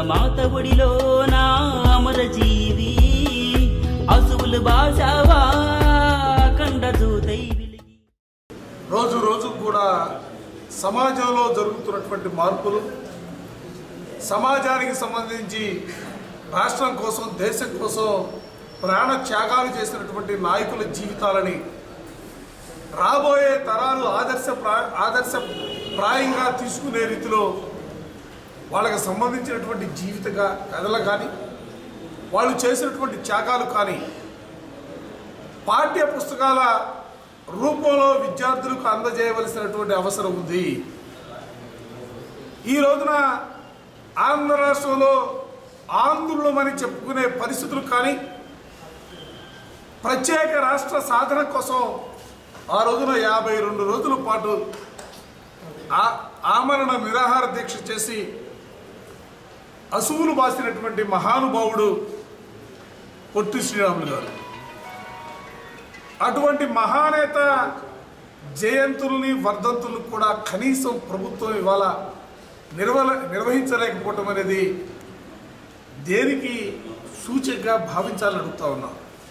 మాత ఒడిలో నా అమరజీవి అసువులు బాసావా కండ దూతై వెలిగి రోజు రోజు కూడా సమాజంలో జరుగుతున్నటువంటి మార్పులు సమాజానికి సంబంధించి రాష్ట్రం కోసం దేశం కోసం ప్రాణ త్యాగాలు చేసినటువంటి నాయకుల జీవితాలని రాబోయే తరాలు ఆదర్శ ప్రా ఆదర్శ ప్రాయంగా తీసుకునే రీతిలో వాళ్ళకి సంబంధించినటువంటి జీవిత గా- కథలు కానీ వాళ్ళు చేసినటువంటి త్యాగాలు కానీ పాఠ్య పుస్తకాల రూపంలో విద్యార్థులకు అందజేయవలసినటువంటి అవసరం ఉంది ఈ రోజున ఆంధ్ర రాష్ట్రంలో ఆంధ్రులమని చెప్పుకునే పరిస్థితులు కానీ ప్రత్యేక రాష్ట్ర సాధన కోసం ఆ రోజున యాభై రెండు రోజుల పాటు ఆ- ఆమరణ నిరాహార దీక్ష చేసి అసువులు బాసినటువంటి మహానుభావుడు పొట్టి శ్రీరాములు గారు అటువంటి మహానేత జయంతుల్ని వర్ధంతులు కూడా కనీసం ప్రభుత్వం ఇవాళ నిర్వల నిర్వహించలేకపోవటం అనేది దేనికి సూచకగా భావించాలని అడుగుతా ఉన్నాం